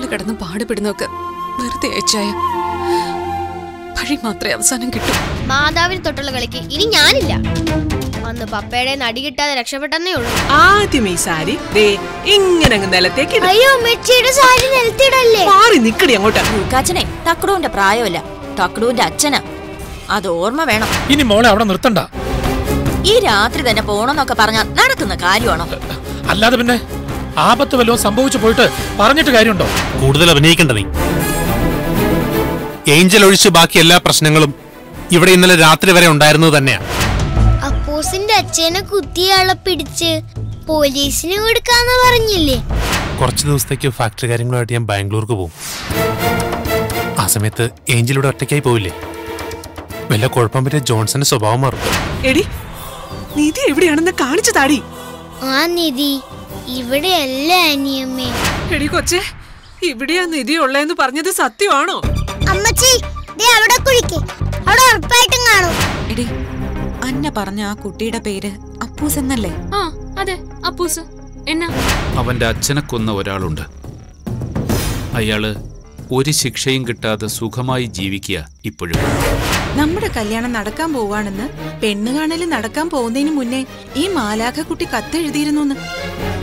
ഞങ്ങള് കിടന്ന് പാടുപെടുന്നൊക്കെ വെറുതെ അയച്ചായ വഴി മാത്രമേ അവസാനം കിട്ടൂ മാതാവിന് തൊട്ടുള്ള കളിക്ക് ഇനി ഞാനില്ല അന്ന് പപ്പയുടെ നടി കിട്ടാതെ രക്ഷപ്പെട്ടെന്നേ ഉള്ളൂ ആദ്യം ഈ സാരി ദേ ഇങ്ങനെ അങ്ങ് നിലത്തേക്ക് ഇട്. അയ്യോ മെച്ചിയുടെ സാരി നിലത്തിടല്ലേ മാറി നിക്കടി അങ്ങോട്ട് പൂക്കാച്ചനെ തക്കടുവിന്റെ പ്രായമല്ല തക്കടുവിന്റെ അച്ഛനാ അത് ഓർമ്മ വേണം ഇനി മോളെ അവിടെ നിർത്തണ്ട ഈ രാത്രി തന്നെ പോണെന്നൊക്കെ പറഞ്ഞാൽ നടക്കുന്ന കാര്യമാണോ അല്ലാതെ പിന്നെ ആപത്ത് വല്ലതും സംഭവിച്ചു പോയിട്ട് പറഞ്ഞിട്ട് കാര്യമുണ്ടോ കൂടുതൽ അഭിനയിക്കണ്ട നീ ഏഞ്ചൽ ഒഴിച്ച് ബാക്കി എല്ലാ പ്രശ്നങ്ങളും ഇവിടെ ഇന്നലെ രാത്രി വരെ ഉണ്ടായിരുന്നത് തന്നെയാണ് അപ്പൂസിന്റെ അച്ഛനെ കുത്തിയാളെ പിടിച്ച് പോലീസിന് കൊടുക്കാന്ന് പറഞ്ഞില്ലേ കുറച്ച് ദിവസത്തേക്ക് ഫാക്ടറി കാര്യങ്ങളുമായിട്ട് ഞാൻ ബാംഗ്ലൂർക്ക് പോകും ആ സമയത്ത് ഏഞ്ചൽ ഇവിടെ ഒറ്റയ്ക്കായി പോവില്ലേ വല്ല കുഴപ്പം പറ്റിയ ജോൺസന്റെ സ്വഭാവം മാറും എടി നിധി എവിടെയാണെന്ന് കാണിച്ചു താടി ആ നിധി ഇവിടെയല്ല അനിയമ്മേ എടി കൊച്ചെ ഇവിടെയാ നിധി ഉള്ളതെന്ന് പറഞ്ഞത് സത്യമാണോ അമ്മച്ചി അവിടെ കുഴിക്ക് അവിടെ ഉറപ്പായിട്ടും കാണും എടി അന്ന പറഞ്ഞ ആ കുട്ടിയുടെ പേര് അപ്പൂസ് എന്നല്ലേ ആ അതെ അപ്പൂസ് എന്നാ അവന്റെ അച്ഛനെ കൊന്ന ഒരാളുണ്ട് അയാള് ഒരു ശിക്ഷയും കിട്ടാതെ സുഖമായി ജീവിക്കുക ഇപ്പോഴും നമ്മുടെ കല്യാണം നടക്കാൻ പോവാണെന്ന് പെണ്ണ് കാണല് നടക്കാൻ പോകുന്നതിന് മുന്നേ ഈ മാലാഖ കുട്ടി കത്തെഴുതിയിരുന്നു